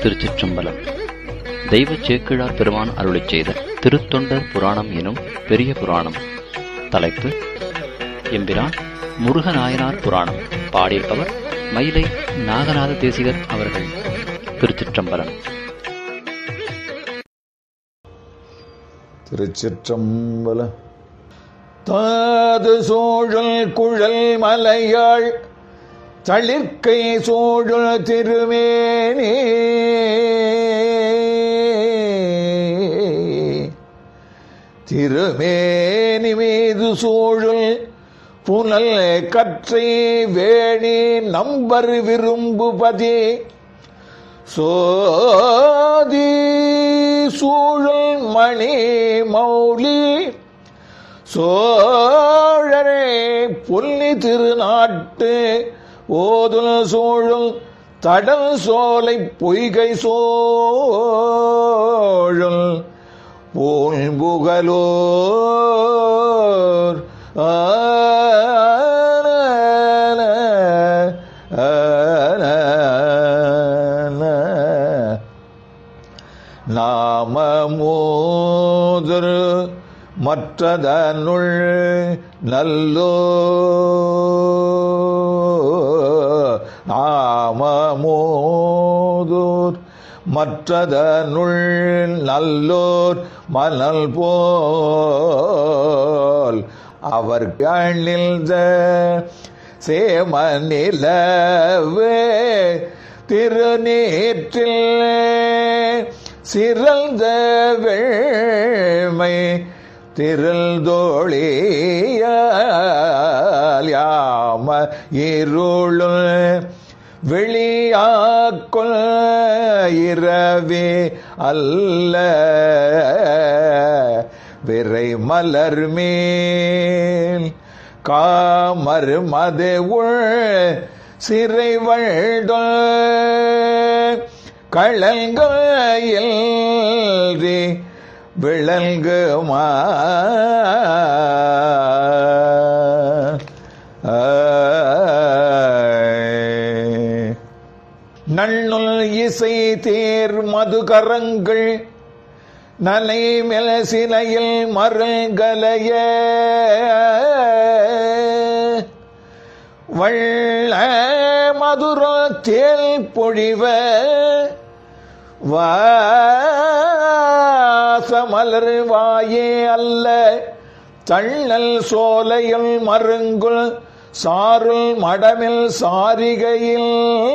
திருச்சிற்றம்பலம் தெய்வச் சேக்கிழார் பெருமான் அருளிச் செய்த திருத்தொண்டர் புராணம் எனும் பெரிய புராணம் தலைப்பு எம்பிரான் முருகநாயனார் புராணம் பாடியிருப்பவர் மயிலை நாகநாத தேசிகர் அவர்கள் திருச்சிற்றம்பலம் திருச்சிற்றம்பலம் தாது சோழல் குழல் மலையாள் தளிர்க்கை சோழல் திருமேனி திருமேனி மீது சோழல் புனல் கற்றை வேணி நம்பர் விரும்புபதி சோதி சூழல் மணி மௌலி சோழரே புல்லி திருநாட்டு ஓதுல் சோழும் தடல் சோலை பொய்கை சோழும் பூம்புகலோர் ஆன நாமமோதர் மற்றதனுள் நல்லோ நாமமோதோர் மற்றதனுள் நல்லோர் மணல் போல் அவர் கண்ணில் சேமநிலவே திருநீற்றில் சிறந்த வெள்மை திருந்தோழியால் யாம இருளும் வெளியாக்கொள் இரவே அல்ல விரை மலர் மேல் காமர் மதவுள் சிறை வழ்தொ களங்காயில் விளங்குமா நன்னுள் இசை தேர் மதுகரங்கள் நனை மெல சிலையில் மருங்கலைய வள்ள மதுர தேல் பொழிவ வாசமலர் வாயே அல்ல தள்ளல் சோலையில் மருங்குள் சாருள் மடமில் சாரிகையில்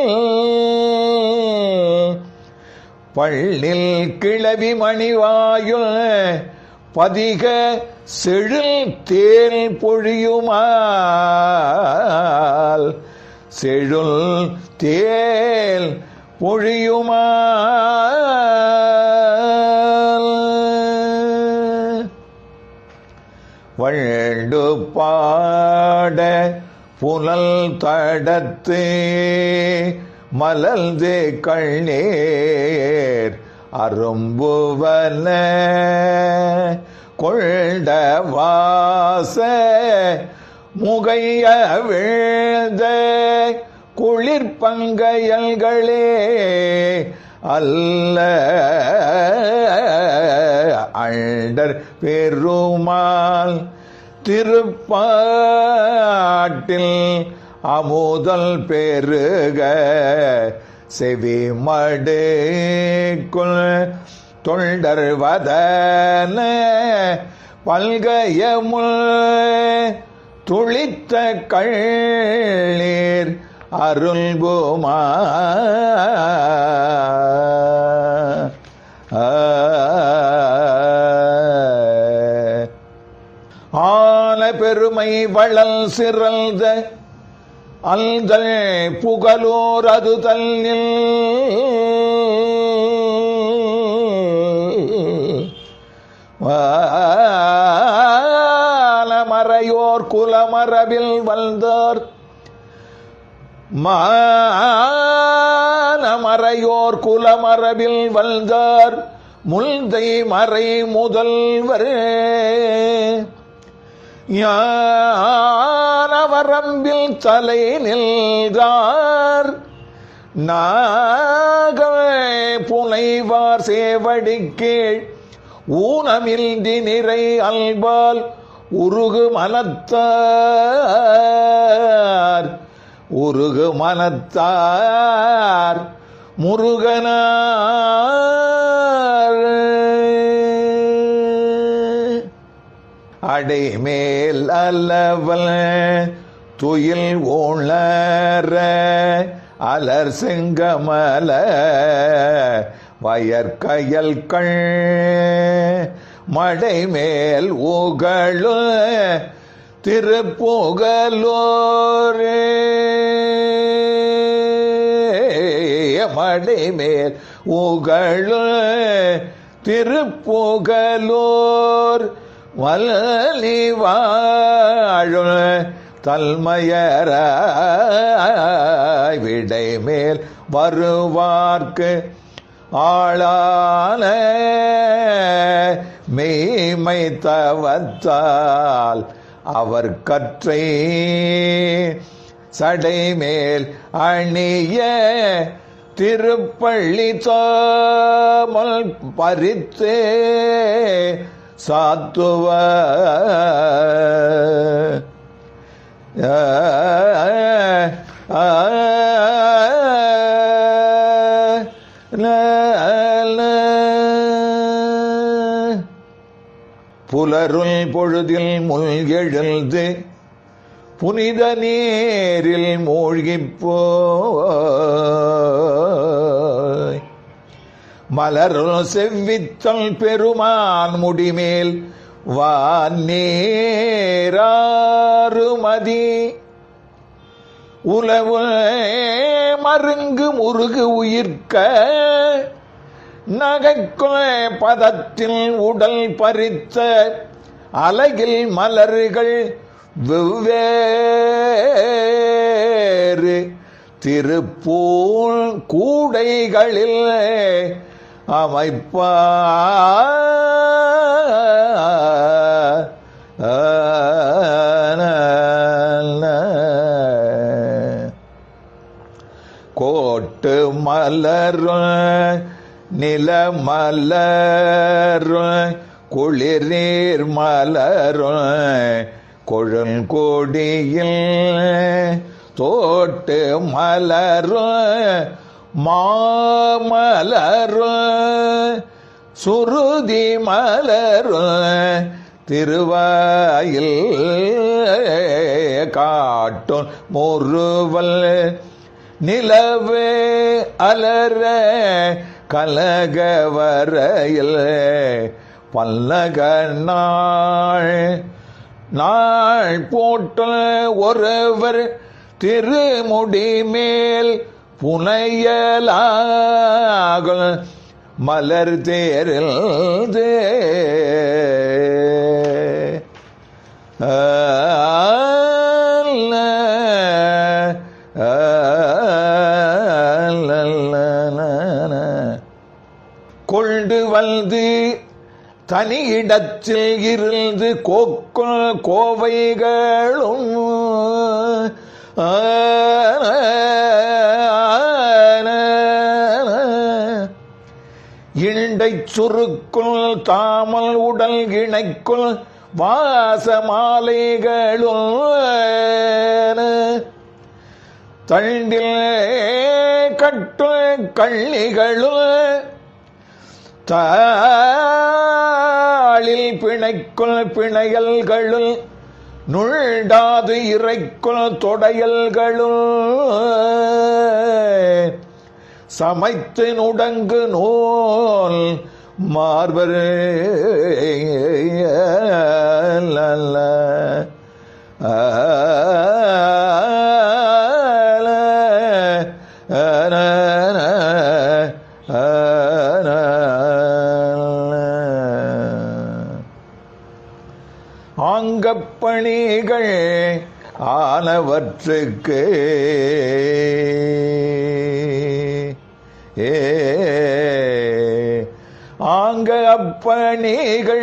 பள்ளில் கிளவி மணிவாயுள் பதிக செழில் தேல் பொழியுமால் செழுல் தேல் பொழியுமால் வண்டு பாட புனல் தடத்து மலர்ந்து கண்ணீர் அரும்புவன கொண்ட வாச முகைய வீழ்ந்த குளிர்பங்கையல்களே அல்ல அண்டர் பெருமாள் திருப்பாட்டில் அமுதல் பெருக செவி மடுக்குள் தொண்டர் வதன பல்கயமுள் துளித்த கள்ளீர் அருள்குமா ஆன பெருமை வளல் சிறந்த அல்தல் புகழோர் அது தல்லில் மறையோர் குலமரபில் வந்தார் மறையோர் குலமரபில் வந்தார் முல்தை மறை முதல்வர் ஞானவரம்பில் தலை நின்றார் நாகவே புனைவார் சேவடி கீழ் ஊனமின்றி நிறை அல்பால் உருகு மனத்தார் உருகு மனத்தார் முருகனார் அடைமேல் அல்லவல் துயில் ஊழற அலர் செங்கமல வயற்கயல் கண் மடைமேல் உகழு திருப்புகலோரே மடைமேல் உகழு திருப்புகலோர் வலி வாழு தல்மயராய் விடை மேல் வருவார்க்கு ஆளான மெய்மை தவத்தால் அவர் கற்றை சடைமேல் அணிய திருப்பள்ளி தாமல் பறித்தே சாத்துவ புலருள் பொழுதில் முள் எழுந்து புனித நீரில் மூழ்கிப் போய் மலருள் செவ்வித்தல் பெருமான் முடிமேல் வாநேராறுமதி உலவு மருங்கு முருகு உயிர்க்க நகைக்குலை பதத்தில் உடல் பறித்த அலகில் மலர்கள் வெவ்வேறு திருப்பூல் கூடைகளில் அமைப்பா கோட்டு மலரும் நிலமலரும் குளிர்நீர் மலரும் கொழுங்கொடியில் தோட்டு மலரும் மாமலரும் சுருதி மலரும் திருவாயில் காட்டும் முறுவல் நிலவே அலர கலகவரையில் பல்லக நாள் நாள் போட்ட ஒருவர் திருமுடி மேல் புனையலாக மலர் தேரில் தே கொண்டு வந்து தனி இடத்தில் இருந்து கோக்குள் கோவைகளும் இண்டை சுருக்குள் தாமல் உடல் இணைக்குள் வாச மாலைகளும் தண்டில் கட்டு கள்ளிகளும் தாளில் பிணைக்குள் பிணையல்களுள் நுழ்டாது இறைக்குள் தொடையல்களுள் சமைத்து நுடங்கு நூல் மார்பரே ஆங்கப்பணிகள் ஆனவற்றுக்கு ஏ ஆங்க அப்பணிகள்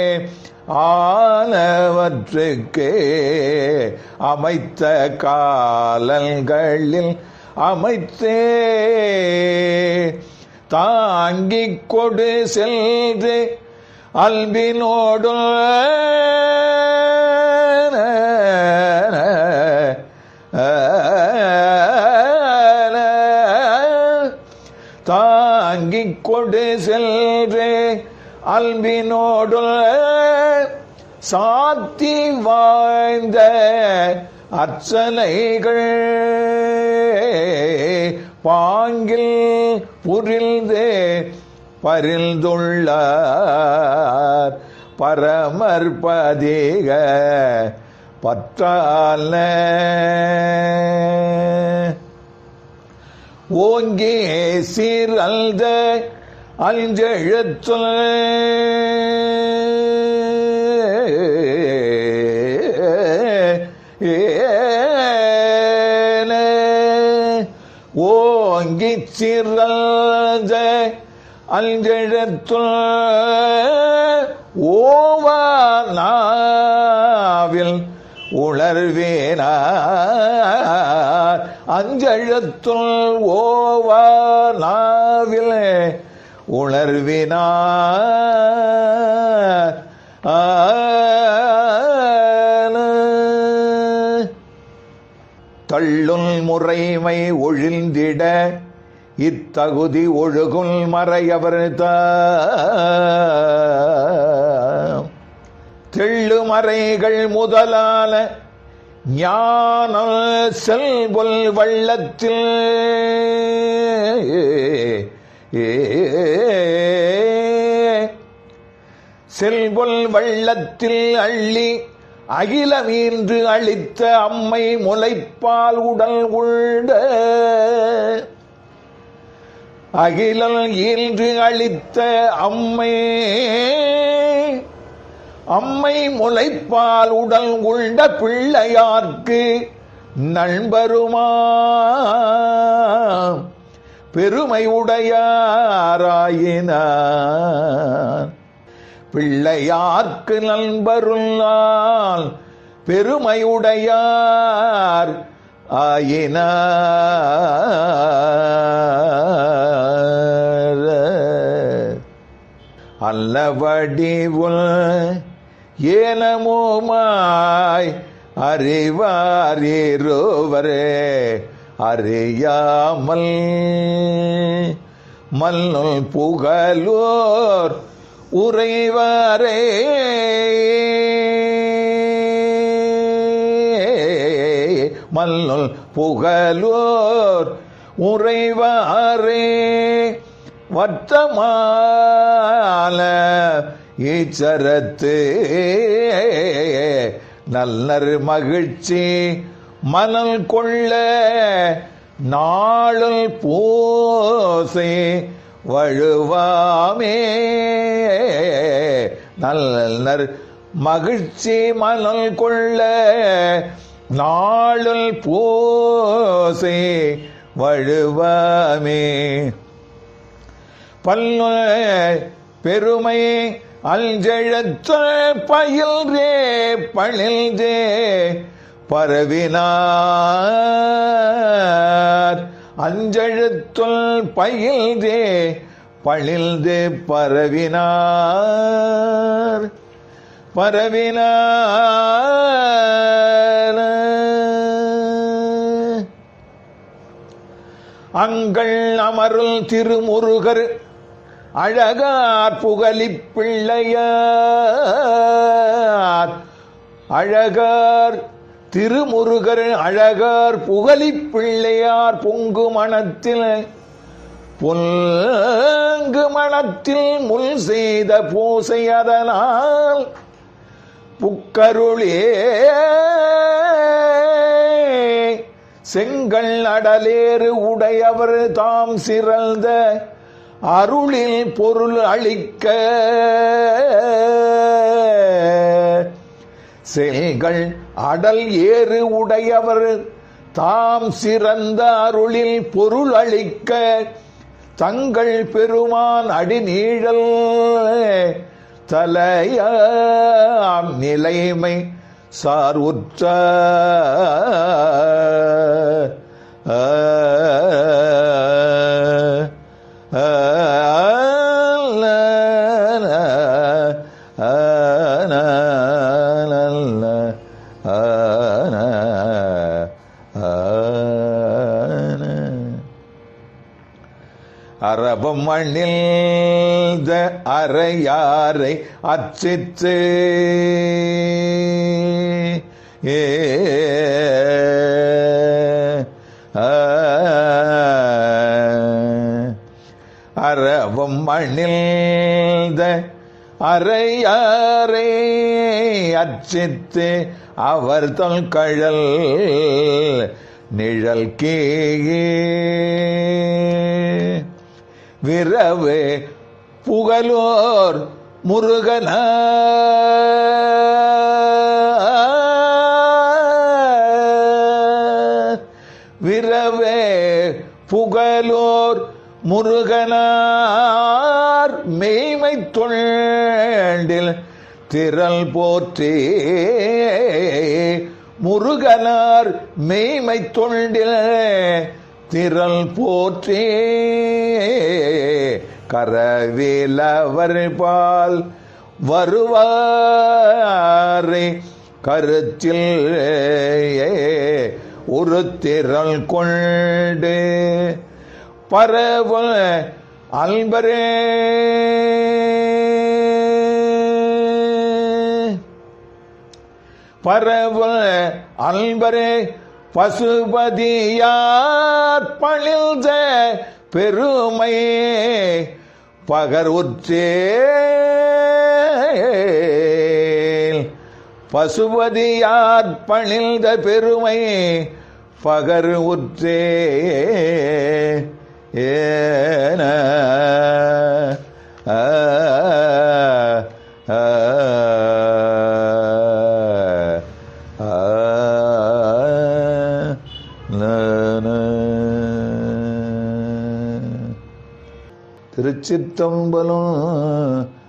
ஆனவற்றுக்கு அமைத்த காலங்களில் அமைத்தே தாங்கிக் கொடு சென்று அல்பினோடு தாங்கிக் கொடு சென்று அல்பினோடு சாத்தி வாய்ந்த அர்ச்சனைகள் பாங்கில் புரிந்து பரிந்துள்ளார் பரமர் பதிக பற்றால ஓங்கே சீர் அல்த அஞ்செழுத்து ஓங்கி சிறந்த அஞ்செழுத்து ஓவானாவில் உணர்வேனார் அஞ்செழுத்துள் ஓவானாவில் உணர்வினார் தள்ளுல் முறைமை ஒழிந்திட இத்தகுதி ஒழுகுல் மறையவர் தாம் தெள்ளுமறைகள் முதலான ஞான செல்வல் வள்ளத்தில் செல்வல் வள்ளத்தில் அள்ளி அகிலமீன்று அளித்த அம்மை முளைப்பால் உடல் உள்ள அகிலல் ஈன்று அளித்த அம்மை அம்மை முளைப்பால் உடல் உள்ள பிள்ளையார்க்கு நண்பருமா பெருமை உடையாராயினார் பிள்ளையார்க்கு நண்பருள்ளால் பெருமையுடையார் ஆயினார் அல்லவடிவுள் ஏனமோமாய் அறிவார் இருவரே அறியாமல் மல்லுள் புகழோர் உறைவாரே மல்லுள் புகழோர் உறைவாரே வட்டமால ஈச்சரத்து நல்லர் மகிழ்ச்சி மனல் கொள்ள நாளுள் பூசை வழுவாமே நல்லர் மகிழ்ச்சி மனல் கொள்ள நாளுள் பூசை வழுவாமே பல்ல பெருமை அஞ்செழுத்த பயில்ரே பணில்தே பரவினார் அஞ்செழுத்துள் பயில்தே பணில்தே பரவினார் பரவினார் அங்கள் அமருள் திருமுருகர் அழகார் புகழிப் பிள்ளையார் அழகார் திருமுருகர் அழகார் புகழிப் பிள்ளையார் பொங்கு மனத்தில் பொங்கு மனத்தில் முள் செய்த பூசை அதனால் புக்கருளே செங்கல் அடலேறு உடையவர் தாம் சிறந்த அருளில் பொருள் அளிக்க செல்கள் அடல் ஏறு உடையவர் தாம் சிறந்த அருளில் பொருள் அளிக்க தங்கள் பெருமான் அடிநீழல் தலையாம் நிலைமை சார் உற்ற ஆ அரபம் மண்ணில் அறையாரை அச்சித்து ஏ ஆ. அரவம் மண்ணில் அறையாரே அச்சித்து அவர் தல் கழல் நிழல் கீழே விரவு புகழோர் முருகன விரவே புகழோர் முருகனார் மெய்மை தொண்டில் திரள் போற்றே முருகனார் மெய்மை தொண்டில் திரள் போற்றே கரவேலவர் பால் வருவாரே கருத்தில் ஒரு திரள் கொண்டு பரவ அல்பரே பரவ அல்பரே பசுபதியார் பணிந்த பெருமை பகருற்றே பசுபதியார் பணிந்த பெருமை பகர் உற்றே ஏன ஆ, ஆ, ஆ, ந, ந. திருச்சிற்றம்பலம்